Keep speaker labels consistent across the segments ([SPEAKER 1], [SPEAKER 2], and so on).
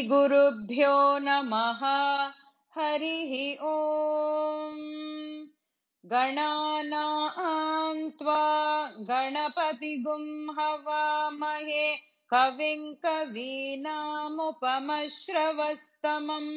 [SPEAKER 1] श्रीगुरुभ्यो नमः हरिः ॐ गणानां त्वा गणपतिगुं हवामहे कविं कवीनामुपमश्रवस्तमम्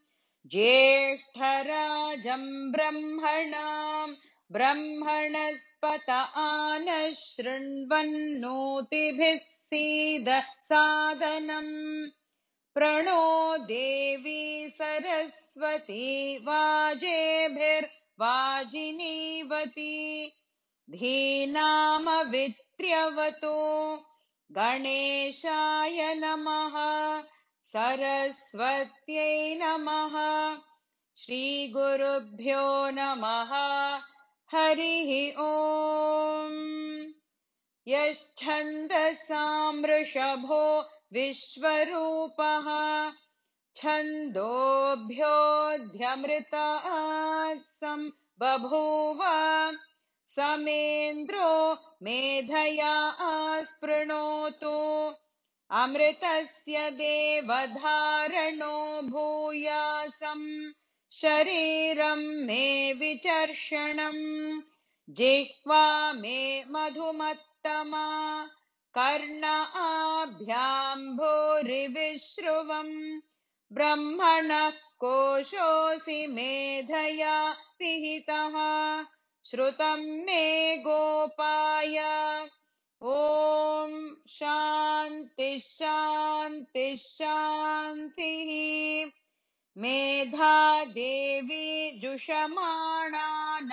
[SPEAKER 1] ज्येष्ठराजं ब्रह्मणां ब्रह्मणस्पत आनः शृण्वन्नोतिभिः सीद सादनम् प्रणो देवी सरस्वती वाजेभिर्वाजिनीवती धीनामवित्र्यवतो गणेशाय नमः सरस्वत्यै नमः श्रीगुरुभ्यो नमः हरिः ॐ यच्छन्दसामृषभो विश्वरूपः छन्दोभ्योऽध्यमृतात्सं बभूव समेन्द्रो मेधया आस्पृणोतु अमृतस्य देवधारणो भूयासम् शरीरं मे विचर्षणम् जिह्वा मे मधुमत्तमा कर्ण आभ्याम्भोरिविश्रुवम् ब्रह्मणः कोशोऽसि मेधया पिहितः श्रुतम् मे गोपाय ॐ शान्तिः शान्तिः शान्तिः मेधा देवी जुषमाणा न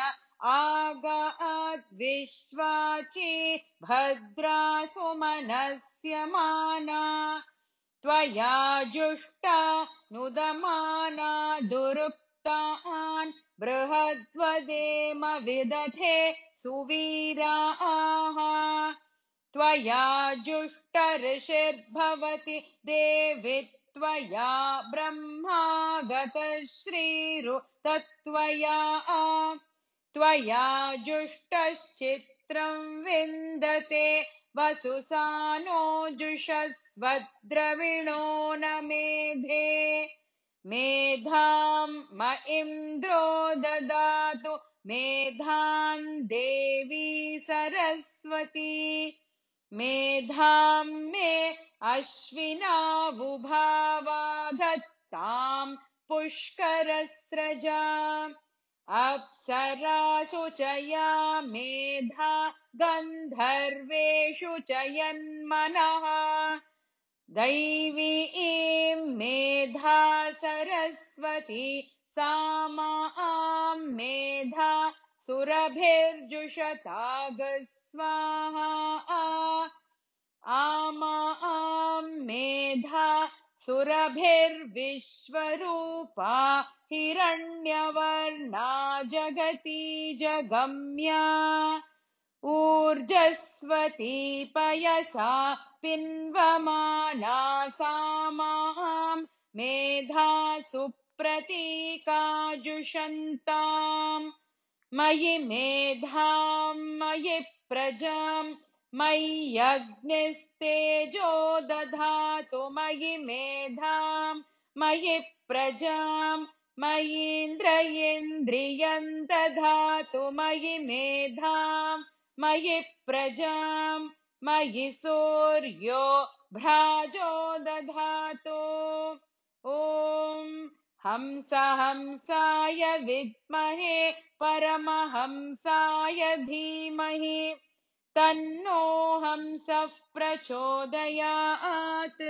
[SPEAKER 1] आगाद्विश्वाची भद्रा सुमनस्य माना त्वया जुष्टा नुदमाना दुरुक्तान् बृहद्वदेम विदधे सुवीराः त्वया जुष्टऋषिर्भवति देवि त्वया ब्रह्मागतश्रीरु तत्त्वया त्वया जुष्टश्चित्रं विन्दते वसुसानो जुषस्वद्रविणो न मेधे मेधां म इन्द्रो ददातु मेधां देवी सरस्वती मेधां मे अश्विनावुभावाधत्तां पुष्करस्रजा अप्सरासु च या मेधा गन्धर्वेषु च यन्मनः दैवीं मेधा सरस्वती सा मां मेधा सुरभिर्जुषतागस्वाहा आमा आं मेधा सुरभिर्विश्वरूपा हिरण्यवर्णा जगती जगम्या ऊर्जस्वती पयसा पिन्वमाना सा मां मेधा सुप्रतीकाजुषन्ताम् मयि मेधां मयि प्रजां मय्यग्निस्तेजो दधातु मयि मेधां मयि प्रजां मयीन्द्रयेन्द्रियं दधातु मयि मेधां मयि प्रजां मयि सूर्यो भ्राजो दधातु ॐ हंस हंसाय विद्महे परमहंसाय धीमहि तन्नो हंसः प्रचोदयात्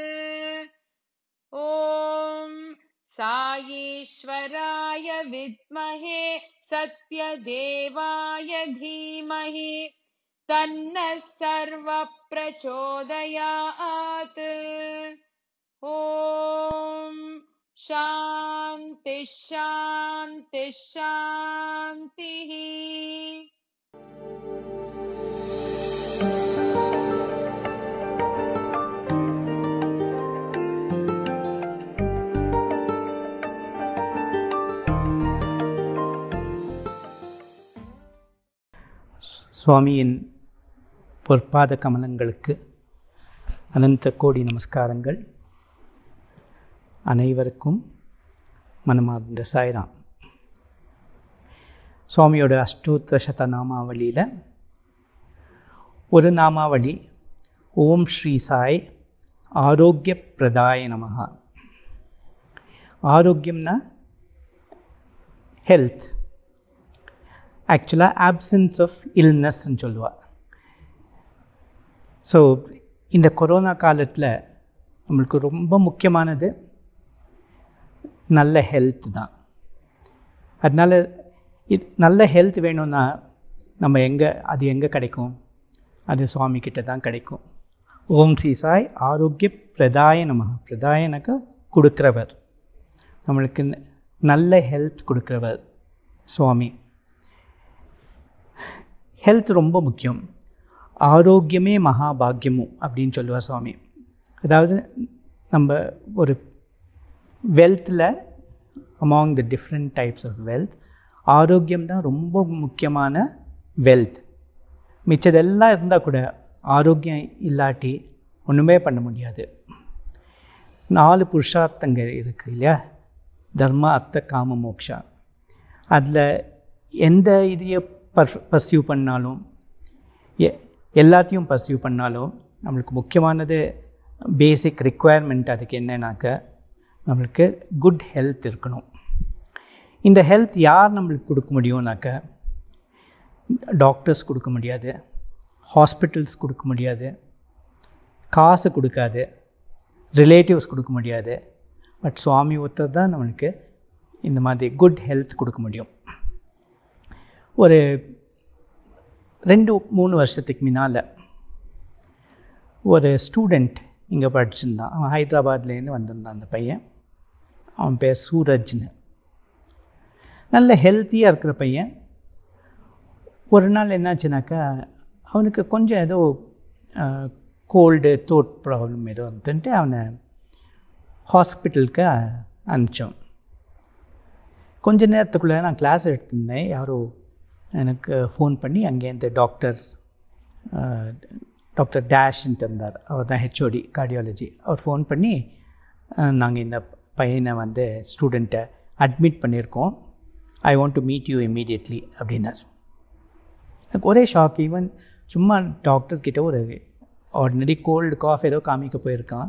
[SPEAKER 1] ॐ साईश्वराय विद्महे सत्यदेवाय धीमहि तन्नः सर्वप्रचोदयात् ॐ शान्तिः शान्तिः शान्तिः
[SPEAKER 2] சுவாமியின் பொற்பாத கமலங்களுக்கு அனந்த கோடி நமஸ்காரங்கள் அனைவருக்கும் மனமார்ந்த சாய்ராம் சுவாமியோட அஷ்டோத்திர சத நாமாவளியில் ஒரு நாமாவளி ஓம் ஸ்ரீ சாய் ஆரோக்கிய பிரதாய நமகா ஆரோக்கியம்னா ஹெல்த் ஆக்சுவலாக ஆப்சன்ஸ் ஆஃப் இல்னஸ்ன்னு சொல்லுவாள் ஸோ இந்த கொரோனா காலத்தில் நம்மளுக்கு ரொம்ப முக்கியமானது நல்ல ஹெல்த் தான் அதனால் இது நல்ல ஹெல்த் வேணும்னா நம்ம எங்கே அது எங்கே கிடைக்கும் அது சுவாமி கிட்ட தான் கிடைக்கும் ஓம் ஸ்ரீ சாய் ஆரோக்கிய பிரதாய நமக பிரதாயனாக்கா கொடுக்குறவர் நம்மளுக்கு நல்ல ஹெல்த் கொடுக்குறவர் சுவாமி ஹெல்த் ரொம்ப முக்கியம் ஆரோக்கியமே மகாபாகியமும் அப்படின்னு சொல்லுவார் சுவாமி அதாவது நம்ம ஒரு வெல்த்தில் among the different types of wealth ஆரோக்கியம் தான் ரொம்ப முக்கியமான வெல்த் மிச்சதெல்லாம் இருந்தால் கூட ஆரோக்கியம் இல்லாட்டி ஒன்றுமே பண்ண முடியாது நாலு புருஷார்த்தங்கள் இருக்குது இல்லையா தர்ம அர்த்த காம மோக்ஷா அதில் எந்த இதையை பர்ஃப் பர்சியூ பண்ணாலும் எ எல்லாத்தையும் பர்சியூ பண்ணாலும் நம்மளுக்கு முக்கியமானது பேசிக் ரிக்குவயர்மெண்ட் அதுக்கு என்னன்னாக்க நம்மளுக்கு குட் ஹெல்த் இருக்கணும் இந்த ஹெல்த் யார் நம்மளுக்கு கொடுக்க முடியும்னாக்க டாக்டர்ஸ் கொடுக்க முடியாது ஹாஸ்பிட்டல்ஸ் கொடுக்க முடியாது காசு கொடுக்காது ரிலேட்டிவ்ஸ் கொடுக்க முடியாது பட் சுவாமி ஒருத்தர் தான் நம்மளுக்கு இந்த மாதிரி குட் ஹெல்த் கொடுக்க முடியும் ஒரு ரெண்டு மூணு வருஷத்துக்கு முன்னால் ஒரு ஸ்டூடெண்ட் இங்கே படிச்சிருந்தான் அவன் ஹைதராபாத்லேருந்து வந்திருந்தான் அந்த பையன் அவன் பேர் சூரஜ்னு நல்ல ஹெல்த்தியாக இருக்கிற பையன் ஒரு நாள் என்னாச்சுனாக்கா அவனுக்கு கொஞ்சம் ஏதோ கோல்டு தோட் ப்ராப்ளம் ஏதோ வந்துட்டு அவனை ஹாஸ்பிட்டலுக்கு அனுப்பிச்சோம் கொஞ்ச நேரத்துக்குள்ளே நான் கிளாஸ் எடுத்திருந்தேன் யாரோ எனக்கு ஃபோன் பண்ணி அங்கேருந்து டாக்டர் டாக்டர் டேஷ்ன்ட்டு இருந்தார் அவர் தான் ஹெச்ஓடி கார்டியாலஜி அவர் ஃபோன் பண்ணி நாங்கள் இந்த பையனை வந்து ஸ்டூடெண்ட்டை அட்மிட் பண்ணியிருக்கோம் I want to meet you immediately அப்படின்னார் எனக்கு ஒரே ஷாக் ஈவன் சும்மா டாக்டர்கிட்ட ஒரு ஆர்டினரி கோல்டு காஃப் ஏதோ காமிக்க போயிருக்கான்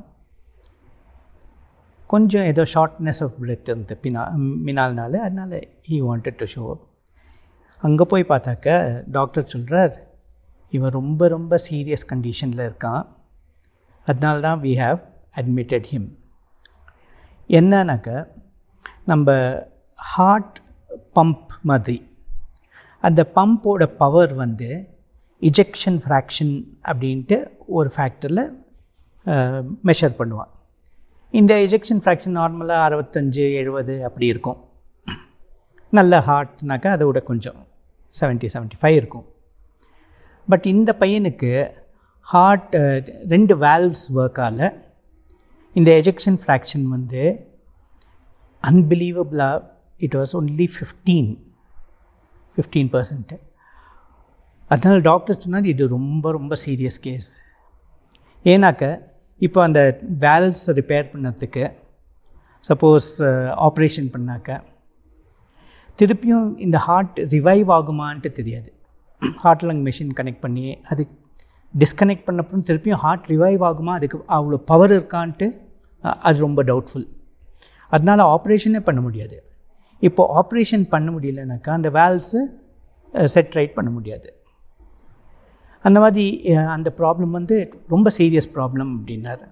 [SPEAKER 2] கொஞ்சம் ஏதோ ஷார்ட்னஸ் ஆஃப் பிளட் இருந்தது பின்னா மினால்னால அதனால் ஹீ வாண்டட் டு ஷோ அங்கே போய் பார்த்தாக்க டாக்டர் சொல்கிறார் இவன் ரொம்ப ரொம்ப சீரியஸ் கண்டிஷனில் இருக்கான் அதனால தான் வி ஹாவ் அட்மிட்டட் ஹிம் என்னன்னாக்க நம்ம ஹார்ட் பம்ப் மாதிரி அந்த பம்போட பவர் வந்து இஜெக்ஷன் ஃப்ராக்ஷன் அப்படின்ட்டு ஒரு ஃபேக்டரில் மெஷர் பண்ணுவான் இந்த இஜெக்ஷன் ஃப்ராக்ஷன் நார்மலாக அறுபத்தஞ்சு எழுபது அப்படி இருக்கும் நல்ல ஹார்ட்னாக்கா அதோட கொஞ்சம் செவன்ட்டி செவன்ட்டி ஃபைவ் இருக்கும் பட் இந்த பையனுக்கு ஹார்ட் ரெண்டு வேல்வ்ஸ் ஒர்க்கால் இந்த எஜெக்ஷன் ஃப்ராக்ஷன் வந்து அன்பிலீவபிளாக it was only fifteen fifteen percent அதனால் டாக்டர் சொன்னால் இது ரொம்ப ரொம்ப சீரியஸ் கேஸ் ஏன்னாக்க இப்போ அந்த வேல்வ்ஸ் ரிப்பேர் பண்ணதுக்கு சப்போஸ் ஆப்ரேஷன் பண்ணாக்க திருப்பியும் இந்த ஹார்ட் ரிவைவ் ஆகுமான்ட்டு தெரியாது ஹார்ட் லங் மிஷின் கனெக்ட் பண்ணி அது டிஸ்கனெக்ட் பண்ணப்பறம் திருப்பியும் ஹார்ட் ரிவைவ் ஆகுமா அதுக்கு அவ்வளோ பவர் இருக்கான்ட்டு அது ரொம்ப டவுட்ஃபுல் அதனால் ஆப்ரேஷனே பண்ண முடியாது இப்போ ஆப்ரேஷன் பண்ண முடியலனாக்கா அந்த வேல்ஸு செட் ரைட் பண்ண முடியாது அந்த மாதிரி அந்த ப்ராப்ளம் வந்து ரொம்ப சீரியஸ் ப்ராப்ளம் அப்படின்னாரு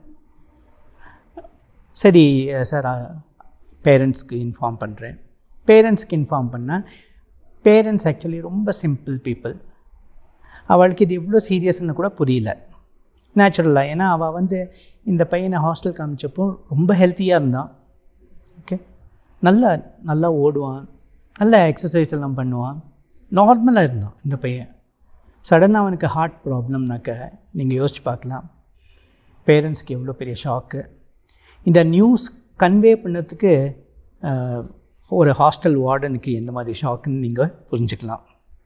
[SPEAKER 2] சரி சார் பேரண்ட்ஸ்க்கு இன்ஃபார்ம் பண்ணுறேன் பேரண்ட்ஸ்க்கு இன்ஃபார்ம் பண்ணால் பேரண்ட்ஸ் ஆக்சுவலி ரொம்ப சிம்பிள் பீப்புள் அவளுக்கு இது எவ்வளோ சீரியஸ்னு கூட புரியல நேச்சுரலாக ஏன்னா அவள் வந்து இந்த பையனை ஹாஸ்டல் காமிச்சப்போ ரொம்ப ஹெல்த்தியாக இருந்தான் ஓகே நல்லா நல்லா ஓடுவான் நல்லா எக்ஸசைஸ் எல்லாம் பண்ணுவான் நார்மலாக இருந்தான் இந்த பையன் சடனாக அவனுக்கு ஹார்ட் ப்ராப்ளம்னாக்க நீங்கள் யோசிச்சு பார்க்கலாம் பேரண்ட்ஸ்க்கு எவ்வளோ பெரிய ஷாக்கு இந்த நியூஸ் கன்வே பண்ணதுக்கு ஒரு ஹாஸ்டல் வார்டனுக்கு எந்த மாதிரி ஷாக்குன்னு நீங்கள் புரிஞ்சுக்கலாம்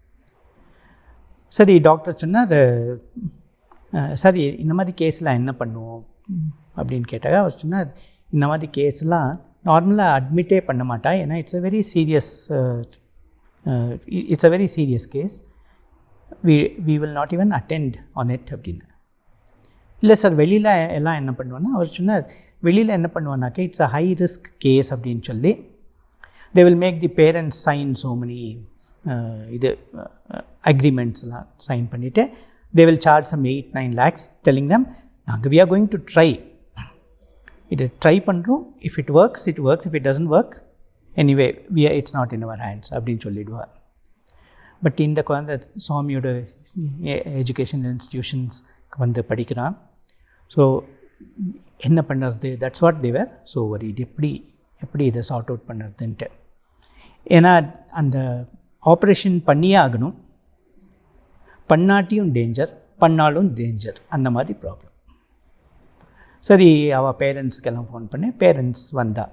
[SPEAKER 2] சரி டாக்டர் சொன்னார் சரி இந்த மாதிரி கேஸில் என்ன பண்ணுவோம் அப்படின்னு கேட்டாங்க அவர் சொன்னார் இந்த மாதிரி கேஸ்லாம் நார்மலாக அட்மிட்டே பண்ண மாட்டா ஏன்னா it's a very serious it's a very serious case we we will not even attend on it அப்படின்னு இல்லை சார் வெளியில் எல்லாம் என்ன பண்ணுவேன்னா அவர் சொன்னார் வெளியில் என்ன பண்ணுவானாக்கா it's a high risk case அப்படின்னு சொல்லி they will make the parents sign so many இது அக்ரிமெண்ட்ஸ்லாம் சைன் பண்ணிவிட்டு they will charge some eight nine lakhs telling them நாங்கள் we are going to try இது ட்ரை பண்ணுறோம் if it works it works if it doesn't work anyway we it's not in our hands அப்படின்னு சொல்லிடுவார் but இந்த குழந்தை சுவாமியோட education இன்ஸ்டிடியூஷன்ஸ்க்கு வந்து படிக்கிறான் ஸோ என்ன பண்ணுறது தட்ஸ் வாட் தேவர் ஸோ ஒரு இது எப்படி எப்படி இதை சார்ட் அவுட் பண்ணுறதுன்ட்டு ஏன்னா அந்த ஆப்ரேஷன் பண்ணியே ஆகணும் பண்ணாட்டியும் டேஞ்சர் பண்ணாலும் டேஞ்சர் அந்த மாதிரி ப்ராப்ளம் சரி அவள் பேரண்ட்ஸ்க்கெல்லாம் ஃபோன் பண்ணி பேரண்ட்ஸ் வந்தா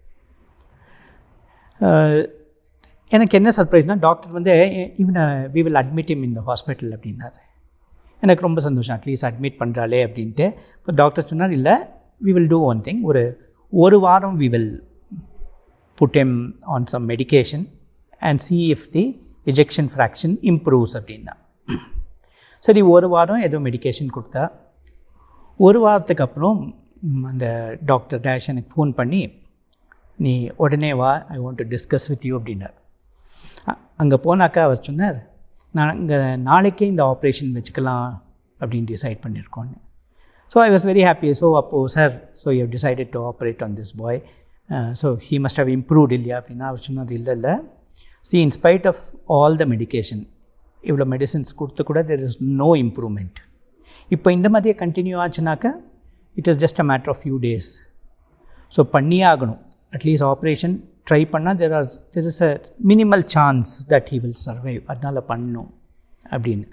[SPEAKER 2] அஹ், எனக்கு என்ன சர்ப்ரைஸ்னால் டாக்டர் வந்து இவனை வி வில் அட்மிட் இம் இந்த ஹாஸ்பிட்டல் அப்படின்னாரு எனக்கு ரொம்ப சந்தோஷம் அட்லீஸ்ட் அட்மிட் பண்ணுறாளே அப்படின்ட்டு இப்போ டாக்டர் சொன்னார் இல்லை we will do one thing ஒரு ஒரு வாரம் we will put them on some medication and see if the ejection fraction improves அப்படின்னா சரி ஒரு வாரம் ஏதோ மெடிகேஷன் கொடுத்தா ஒரு வாரத்துக்கு அப்புறம் ம், அந்த டாக்டர் டேஷ் எனக்கு ஃபோன் பண்ணி நீ உடனே வா I want to discuss with you அப்படின்னார் அங்கே போனாக்கா அவர் சொன்னார் நாங்கள் நாளைக்கே இந்த ஆப்ரேஷன் வச்சுக்கலாம் அப்படின்னு டிசைட் பண்ணியிருக்கோன்னு so I was very happy so அப்போது sir so you decided to operate on this boy so he must have improved இல்லையா அப்படின்னா அவர் சொன்னது இல்லை இல்லை see in spite of all the medication இவ்வளோ மெடிசின்ஸ் கொடுத்து கூட தெர் இஸ் நோ இம்ப்ரூவ்மெண்ட் இப்போ இந்த மாதிரியே கண்டினியூ ஆச்சுனாக்கா it is just a matter of few days so பண்ணியே ஆகணும் அட்லீஸ்ட் ஆப்ரேஷன் ட்ரை பண்ணால் there R there is a minimal chance that he will survive அதனால் பண்ணணும் அப்படின்னு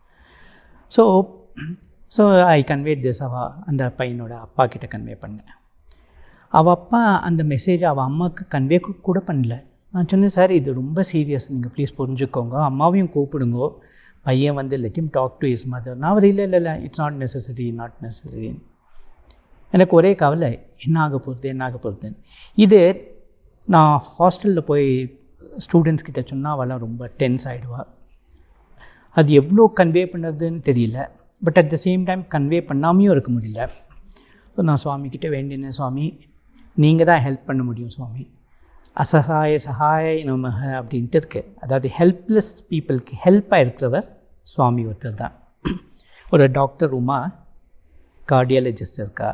[SPEAKER 2] so so I conveyed this அவ அந்த பையனோட அப்பா கிட்ட கன்வே பண்ணேன் அவள் அப்பா அந்த மெசேஜ் அவள் அம்மாவுக்கு கன்வே கூட பண்ணல நான் சொன்னேன் சார் இது ரொம்ப சீரியஸ் நீங்கள் ப்ளீஸ் புரிஞ்சுக்கோங்க அம்மாவையும் கூப்பிடுங்கோ பையன் வந்து let him talk to his mother நான் அவர் இல்லை இல்லை இல்லை it's not necessary not necessary எனக்கு ஒரே கவலை என்ன ஆக போகிறது என்ன ஆக போகிறதுன்னு இது நான் ஹாஸ்டலில் போய் ஸ்டூடெண்ட்ஸ் கிட்ட சொன்னால் அவெல்லாம் ரொம்ப டென்ஸ் ஆகிடுவா அது எவ்வளோ கன்வே பண்ணுறதுன்னு தெரியல but at the same time convey பண்ணாமையும் இருக்க முடியல ஸோ நான் சுவாமிக்கிட்ட வேண்டினேன் சுவாமி நீங்கள் தான் ஹெல்ப் பண்ண முடியும் சுவாமி அசகாய சகாய நமக அப்படின்ட்டு இருக்கு அதாவது ஹெல்ப்லெஸ் பீப்புளுக்கு ஹெல்ப்பாக இருக்கிறவர் சுவாமி ஒருத்தர் தான் ஒரு டாக்டர் உமா கார்டியாலஜிஸ்ட் இருக்கா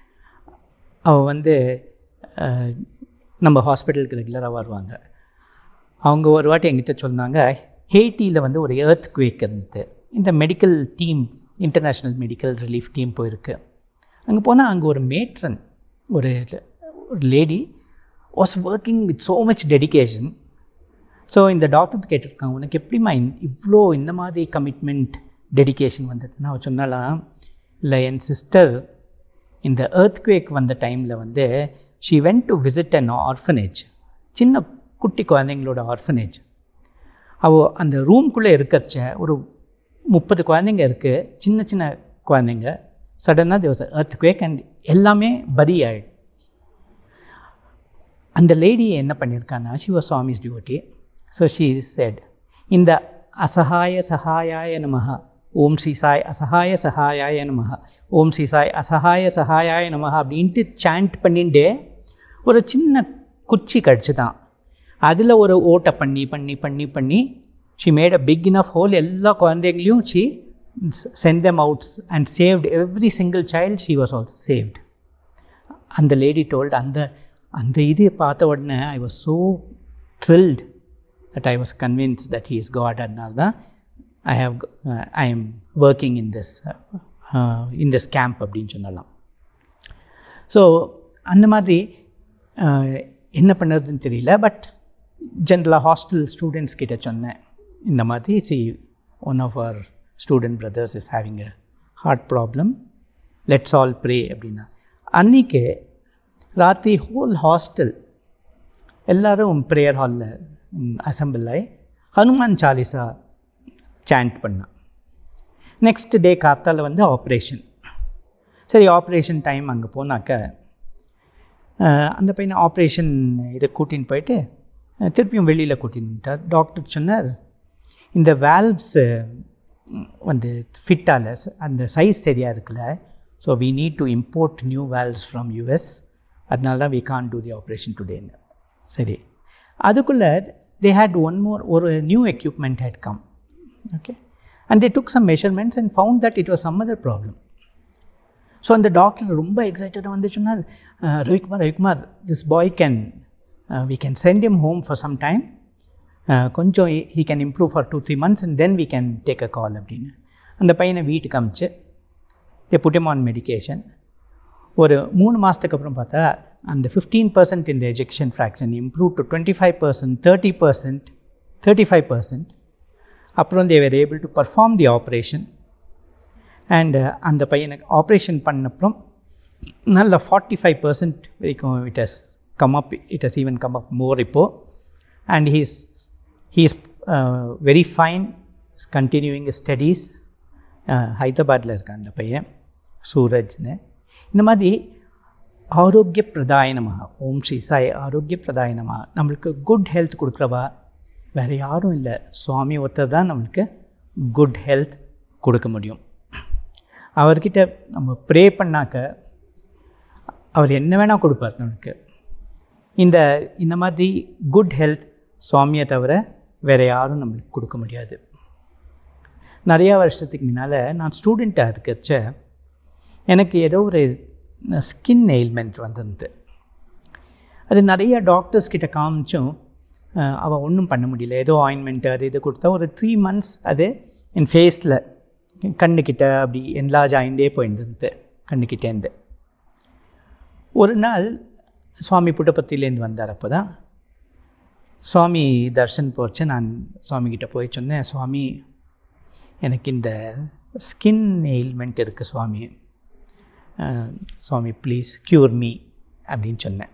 [SPEAKER 2] அவள் வந்து அஹ், நம்ம ஹாஸ்பிட்டலுக்கு ரெகுலராக வருவாங்க அவங்க ஒரு வாட்டி என்கிட்ட சொன்னாங்க ஹேட்டியில் வந்து ஒரு எர்த் குவேக் இருந்தது இந்த medical team international medical relief team போயிருக்கு அங்கே போனால் அங்கே ஒரு மேட்ரன் ஒரு ஒரு lady was working with so much dedication so இந்த டாக்டர் கேட்டிருக்காங்க உனக்கு எப்படிம்மா இந்த- இவ்வளோ இந்த மாதிரி கமிட்மெண்ட் டெடிகேஷன் வந்ததுன்னா அவ சொன்னாலாம் இல்லை என் சிஸ்டர் இந்த earthquake வந்த டைமில் வந்து she went to visit an orphanage சின்ன குட்டி குழந்தைங்களோட ஆர்ஃபனேஜ் அவள் அந்த ரூம்குள்ளே இருக்கச்ச ஒரு முப்பது குழந்தைங்க இருக்குது சின்ன சின்ன குழந்தைங்க சடனாக தேவஸ் earthquake அண்ட் எல்லாமே பரி ஆயிடு அந்த லேடி என்ன பண்ணியிருக்கான்னா சிவ Swami's duty so she said இந்த அசகாய சகாயாய நமஹ ஓம் ஸ்ரீ சாய் அசகாய சகாயாய நமஹ ஓம் ஸ்ரீ சாய் அசகாய சகாயாய நமஹ அப்படின்ட்டு சாண்ட் பண்ணிட்டு ஒரு சின்ன குச்சி கடிச்சு தான் அதில் ஒரு ஓட்டை பண்ணி பண்ணி பண்ணி பண்ணி she made a big enough hole எல்லா குழந்தைங்களையும் she sent them outs and saved every single child she was also saved அந்த லேடி டோல்டு அந்த அந்த இது பார்த்த உடனே I was so thrilled that I was convinced that he is God அதனால தான் I have I am working in this in this camp அப்படின்னு சொல்லலாம் ஸோ அந்த மாதிரி அஹ், என்ன பண்ணுறதுன்னு தெரியல பட் ஜென்ரலாக ஹாஸ்டல் ஸ்டூடெண்ட்ஸ் கிட்ட சொன்னேன் இந்த மாதிரி see one of our student brothers is having a heart problem let's all pray அப்படின்னா அன்றைக்கி ராத்திரி ஹோல் ஹாஸ்டல் எல்லாரும் ப்ரேயர் ஹாலில் அசம்பிள் ஆகி ஹனுமான் சாலிசா சாண்ட் பண்ணான் நெக்ஸ்ட் டே காத்தால வந்து ஆப்ரேஷன் சரி ஆப்ரேஷன் டைம் அங்கே போனாக்க அஹ், அந்த பையனை ஆப்ரேஷன் இதை கூட்டின்னு போயிட்டு அஹ், திருப்பியும் வெளியில் கூட்டின்னு வந்துட்டார் டாக்டர் சொன்னார் இந்த வேல்வ்ஸ் வந்து ஃபிட்டால அந்த சைஸ் சரியாக இருக்குல்ல so we need to import new valves from US அதனால தான் we can't do the operation டுடேன்னு சரி அதுக்குள்ளே தே ஹேட் ஒன் மோர் ஒரு new equipment had come okay and they took some measurements and found that it was some other problem so அந்த doctor ரொம்ப எக்ஸைட்டடாக வந்து சொன்னார் "ah, Ravikumar Ravikumar this boy can we can send him home for some time கொஞ்சம் he can improve for two three months and then we can take a call அப்படின்னு அந்த பையனை வீட்டுக்கு அமிச்சு they put him on medication ஒரு மூணு மாதத்துக்கு அப்புறம் பார்த்தா அந்த ஃபிஃப்டீன் பர்சன்ட் இந்த ejection fraction improve to twenty five percent thirty percent thirty five percent அப்புறம் they were able to perform the operation and அந்த பையனுக்கு ஆப்ரேஷன் பண்ணப்புறம் நல்ல ஃபார்ட்டி ஃபைவ் பர்சன்ட் வரைக்கும் it has come up it has even come up மோர் இப்போ and he's he's very fine continuing studies ஹைதராபாத்தில் இருக்க அந்த பையன் சூரஜ்னு இந்த மாதிரி ஆரோக்கிய பிரதாய நமஹ ஓம் ஸ்ரீ சாய் ஆரோக்கிய பிரதாய நமஹ நம்மளுக்கு குட் ஹெல்த் கொடுக்குறவா வேறு யாரும் இல்லை சுவாமி ஒருத்தர் தான் நம்மளுக்கு குட் ஹெல்த் கொடுக்க முடியும் அவர்கிட்ட நம்ம ப்ரே பண்ணாக்க அவர் என்ன வேணால் கொடுப்பார் நமக்கு இந்த இந்த மாதிரி குட் ஹெல்த் சுவாமியை தவிர வேறு யாரும் நம்மளுக்கு கொடுக்க முடியாது நிறையா வருஷத்துக்கு முன்னால் நான் ஸ்டூடெண்ட்டாக இருக்கிறச்ச எனக்கு ஏதோ ஒரு ஸ்கின் எயில்மெண்ட் வந்திருந்து அது நிறைய டாக்டர்ஸ் கிட்ட காமிச்சும் அஹ், அவ ஒன்றும் பண்ண முடியல ஏதோ ஆயின்மெண்ட் அது இது கொடுத்தா ஒரு த்ரீ மந்த்ஸ் அது என் ஃபேஸில் கண்ணுக்கிட்ட அப்படி என்லாஜ் ஆகிண்டே போயிருந்தது கண்ணுக்கிட்டேருந்து ஒரு நாள் சுவாமி புட்டபத்திலேருந்து வந்தார் அப்போ தான் சுவாமி தர்ஷன் போச்சு நான் சுவாமிகிட்ட போய் சொன்னேன் சுவாமி எனக்கு இந்த ஸ்கின் எயில்மெண்ட் இருக்குது Swami ah, Swami please cure me அப்படின்னு சொன்னேன்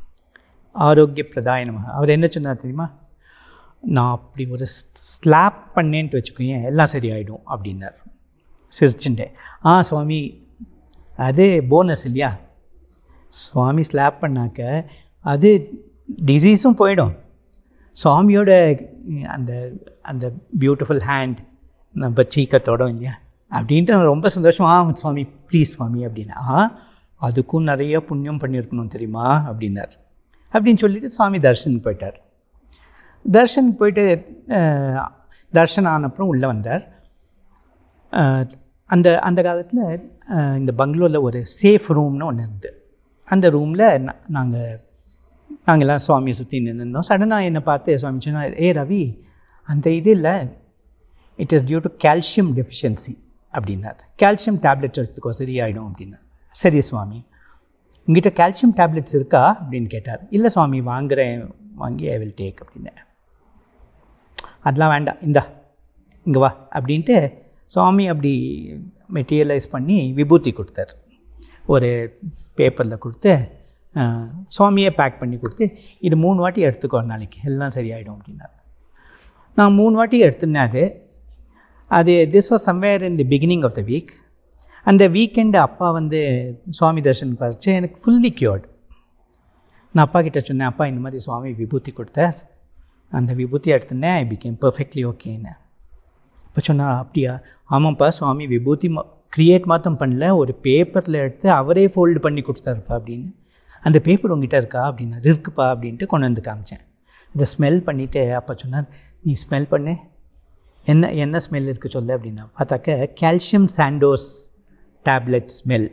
[SPEAKER 2] ஆரோக்கிய பிரதாய நமக அவர் என்ன சொன்னார் தெரியுமா நான் அப்படி ஒரு ஸ்லாப் பண்ணேன்ட்டு வச்சுக்கோங்க எல்லாம் சரியாயிடும் அப்படின்னார் சிரிச்சுட்டேன் ஆ சுவாமி அது போனஸ் இல்லையா சுவாமி ஸ்லாப் பண்ணாக்க அது டிசீஸும் போயிடும் சுவாமியோட அந்த அந்த பியூட்டிஃபுல் ஹேண்ட் நம்ம சீக்கத்தோடும் இல்லையா அப்படின்ட்டு நான் ரொம்ப சந்தோஷம் ஆ சுவாமி ப்ளீஸ் சுவாமி அப்படின்னா ஆ அதுக்கும் நிறைய புண்ணியம் பண்ணியிருக்கணும் தெரியுமா அப்படின்னார் அப்படின்னு சொல்லிட்டு சுவாமி தர்ஷனுக்கு போயிட்டார் தர்ஷனுக்கு போயிட்டு அஹ், தர்ஷன் ஆன அப்புறம் உள்ளே வந்தார் அஹ், அந்த அந்த காலத்தில் இந்த பங்களூரில் ஒரு சேஃப் ரூம்னு ஒன்று இருந்தது அந்த ரூமில் நாங்கள் நாங்கள்லாம் சுவாமியை சுற்றி நின்றுருந்தோம் சடனாக என்னை பார்த்து சுவாமி சொன்னார் ஏ ரவி அந்த இது இல்லை it is due to calcium deficiency அப்படின்னார் கால்சியம் டேப்லெட்ஸ் எடுத்துக்கோ சரியாயிடும் அப்படின்னார் சரி சுவாமி உங்ககிட்ட கால்சியம் டேப்லெட்ஸ் இருக்கா அப்படின்னு கேட்டார் இல்லை சுவாமி வாங்குறேன் வாங்கி ஐ வில் டேக் அப்படின்னேன் அதெல்லாம் வேண்டாம் இந்தா இங்கே வா அப்படின்ட்டு சுவாமி அப்படி மெட்டீரியலைஸ் பண்ணி விபூதி கொடுத்தார் ஒரு பேப்பரில் கொடுத்து அஹ், சுவாமியே பேக் பண்ணி கொடுத்து இது மூணு வாட்டி எடுத்துக்கோ நாளைக்கு எல்லாம் சரியாயிடும் அப்படின்னார் நான் மூணு வாட்டி எடுத்துனேன் அது அது this was somewhere in the beginning of the week அந்த வீக்கெண்டு அப்பா வந்து சுவாமி தர்ஷனுக்கு வரைச்சு எனக்கு ஃபுல்லி கியூர்டு நான் அப்பா கிட்ட சொன்னேன் அப்பா இந்த மாதிரி சுவாமி விபூதி கொடுத்தார் அந்த விபூதி எடுத்துனேன் ஐ பிகேம் பர்ஃபெக்ட்லி ஓகேன்னு இப்போ சொன்னா அப்படியா ஆமாம்ப்பா சுவாமி விபூதி க்ரியேட் மாத்திரம் பண்ணல ஒரு பேப்பரில் எடுத்து அவரே ஃபோல்டு பண்ணி கொடுத்தாருப்பா அப்படின்னு அந்த பேப்பர் உங்ககிட்ட இருக்கா அப்படின்னாரு இருக்குப்பா அப்படின்ட்டு கொண்டு வந்து காமிச்சேன் இதை ஸ்மெல் பண்ணிவிட்டு அப்பா சொன்னார் நீ ஸ்மெல் பண்ணு என்ன என்ன ஸ்மெல் இருக்குது சொல்லு அப்படின்னா பார்த்தாக்க calcium Sandoz tablet smell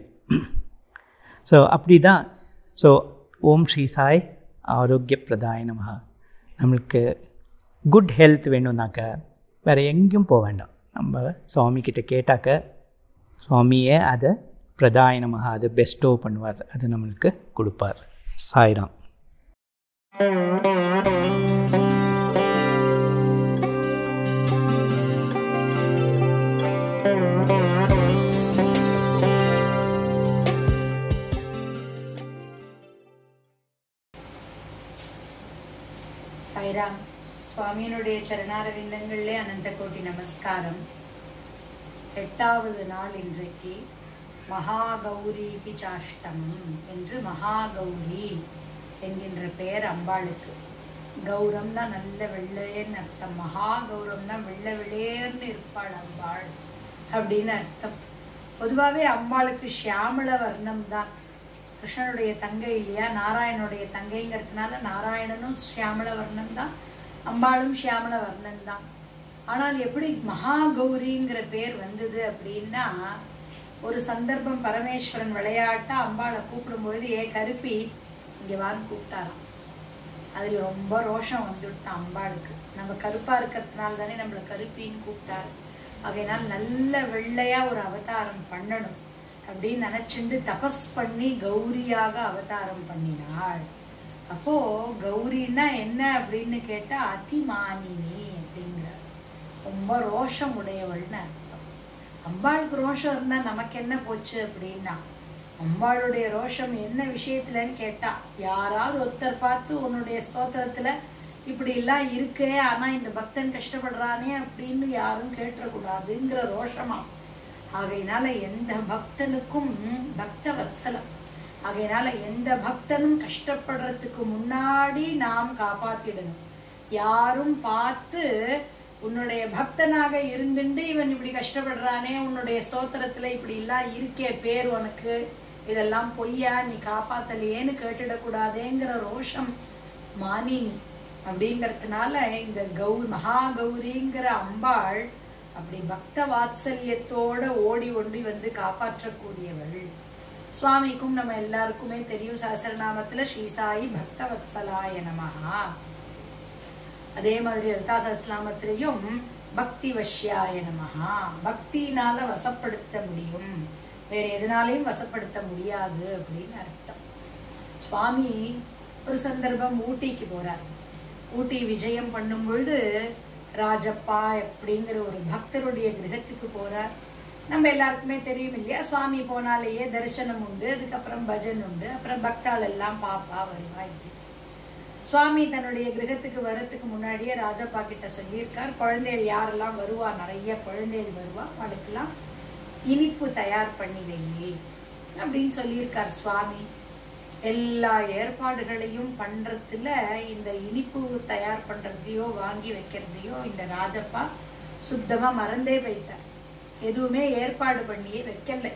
[SPEAKER 2] so அப்படி தான் ஸோ ஓம் ஸ்ரீ சாய் ஆரோக்கிய பிரதாய நமஹ நம்மளுக்கு குட் ஹெல்த் வேணும்னாக்க வேறு எங்கேயும் போக வேண்டாம் நம்ம சுவாமி கிட்ட கேட்டாக்க சுவாமியே அதை பிரதாய நமஹ அதை பெஸ்ட்டோ பண்ணுவார் அது நம்மளுக்கு கொடுப்பார் சாய்ராம்
[SPEAKER 3] சாய்ராம் சுவாமியினுடைய சரணாரவிந்தங்களிலே அனந்த கோட்டி நமஸ்காரம் எட்டாவது நாள் இன்றைக்கு மகாகௌரிக்கு சாஷ்டம் என்று மகாகௌரி என்கின்ற பெயர் அம்பாளுக்கு கௌரம்னா நல்ல வெள்ளையன்னு அர்த்தம் மகா கௌரம்னா வெள்ளை வெளேர்னு இருப்பாள் அம்பாள் அப்படின்னு அர்த்தம் பொதுவாகவே அம்பாளுக்கு ஷியாமள வர்ணம் தான் கிருஷ்ணனுடைய தங்கை இல்லையா நாராயணனுடைய தங்கைங்கிறதுனால நாராயணனும் ஷியாமள வர்ணம் தான் அம்பாளும் ஷியாமள வர்ணம் தான் ஆனால் எப்படி மகா கௌரிங்கிற பேர் வந்தது அப்படின்னா ஒரு சந்தர்ப்பம் பரமேஸ்வரன் விளையாட்டா அம்பாளை கூப்பிடும் பொழுது ஏ கருப்பி இங்க வான்னு கூப்பிட்டாராம் அதுல ரொம்ப ரோஷம் வந்துவிட்டான் அம்பாளுக்கு நம்ம கருப்பா இருக்கிறதுனால தானே நம்மள கருப்பின்னு கூப்பிட்டாரு ஆகையினால் நல்ல வெள்ளையா ஒரு அவதாரம் பண்ணணும் அப்படின்னு நினைச்சுண்டு தபஸ் பண்ணி கௌரியாக அவதாரம் பண்ணினாள் அப்போ கௌரின்னா என்ன அப்படின்னு கேட்டா அதிமானினி அப்படிங்கிற ரொம்ப ரோஷம் உடையவள்னு அர்த்தம் அம்பாளுக்கு ரோஷம் இருந்தா நமக்கு என்ன போச்சு அப்படின்னா அம்பாளுடைய ரோஷம் என்ன விஷயத்துலன்னு கேட்டா யாராவது ஒருத்தர் பார்த்து உன்னுடைய ஸ்தோத்திரத்துல இப்படி எல்லாம் இருக்கே ஆனா இந்த பக்தன் கஷ்டப்படுறானே அப்படின்னு யாரும் கேட்டக்கூடாதுங்கிற ரோஷமா ஆகையினால எந்த பக்தனுக்கும் பக்த வத்சலம் ஆகையினால எந்த பக்தனும் கஷ்டப்படுறதுக்கு முன்னாடி நாம் காப்பாத்திடணும் யாரும் பார்த்து உன்னுடைய பக்தனாக இருந்துண்டு இவன் இப்படி கஷ்டப்படுறானே உன்னுடைய ஸ்தோத்திரத்துல இப்படி எல்லாம் இருக்கே பேர் உனக்கு இதெல்லாம் பொய்யா நீ காப்பாத்தலையேன்னு கேட்டுடக்கூடாதேங்கிற ரோஷம் மானினி அப்படிங்கறதுனால இந்த கௌ மகா கௌரிங்கிற அம்பாள் அப்படி பக்த வாத்சல்யத்தோட ஓடி ஒண்டி வந்து காப்பாற்றக்கூடியவள் சுவாமிக்கும் நம்ம எல்லாருக்குமே தெரியும் சஹசிரநாமத்துல ஸ்ரீசாயி பக்த வத்சலாய நமஹா அதே மாதிரி லலிதா சஹஸ்ரநாமத்திலையும் பக்தி வஷ்யாய நமஹா பக்தினால வசப்படுத்த முடியும் வேற எதனாலையும் வசப்படுத்த முடியாது அப்படின்னு அர்த்தம் சுவாமி ஒரு சந்தர்ப்பம் ஊட்டிக்கு போறார் ஊட்டி விஜயம் பண்ணும் பொழுது ராஜப்பா அப்படிங்கிற ஒரு பக்தருடைய கிரகத்துக்கு போறார் நம்ம எல்லாருக்குமே தெரியும் இல்லையா சுவாமி போனாலேயே தரிசனம் உண்டு அதுக்கப்புறம் பஜன் உண்டு அப்புறம் பக்தாள் எல்லாம் பாப்பா வருவா இப்படி சுவாமி தன்னுடைய கிரகத்துக்கு வர்றதுக்கு முன்னாடியே ராஜப்பா கிட்ட சொல்லியிருக்கார் குழந்தைகள் யாரெல்லாம் வருவா நிறைய குழந்தைகள் வருவா அவளுக்கெல்லாம் இனிப்பு தயார் பண்ணி வை அப்படின்னு சொல்லியிருக்கார் சுவாமி எல்லா ஏற்பாடுகளையும் பண்றதுல இந்த இனிப்பு தயார் பண்றதையோ வாங்கி வைக்கிறதையோ இந்த ராஜப்பா சுத்தமா மறந்தே போயிட்டார் எதுவுமே ஏற்பாடு பண்ணியே வைக்கல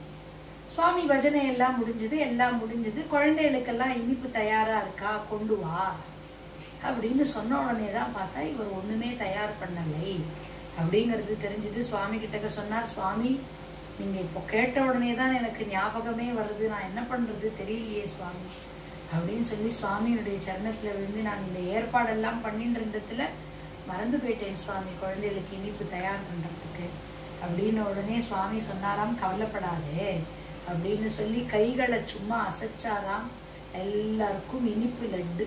[SPEAKER 3] சுவாமி பஜனை எல்லாம் முடிஞ்சது எல்லாம் முடிஞ்சது குழந்தைகளுக்கெல்லாம் இனிப்பு தயாரா இருக்கா கொண்டு வா அப்படின்னு சொன்ன உடனே தான் பார்த்தா இவர் ஒண்ணுமே தயார் பண்ணலை அப்படிங்கிறது தெரிஞ்சது சுவாமி கிட்டக்க சொன்னார் சுவாமி நீங்க இப்போ கேட்ட உடனே தான் எனக்கு ஞாபகமே வருது நான் என்ன பண்றது தெரியலையே சுவாமி அப்படின்னு சொல்லி சுவாமியுடைய சரணத்துல விழுந்து நான் இந்த ஏற்பாடெல்லாம் பண்ணிட்டு இருந்ததுல மறந்து போயிட்டேன் சுவாமி குழந்தைகளுக்கு இனிப்பு தயார் பண்றதுக்கு அப்படின்னு உடனே சுவாமி சொன்னாராம் கவலைப்படாதே அப்படின்னு சொல்லி கைகளை சும்மா அசைச்சாராம் எல்லாருக்கும் இனிப்பு லட்டு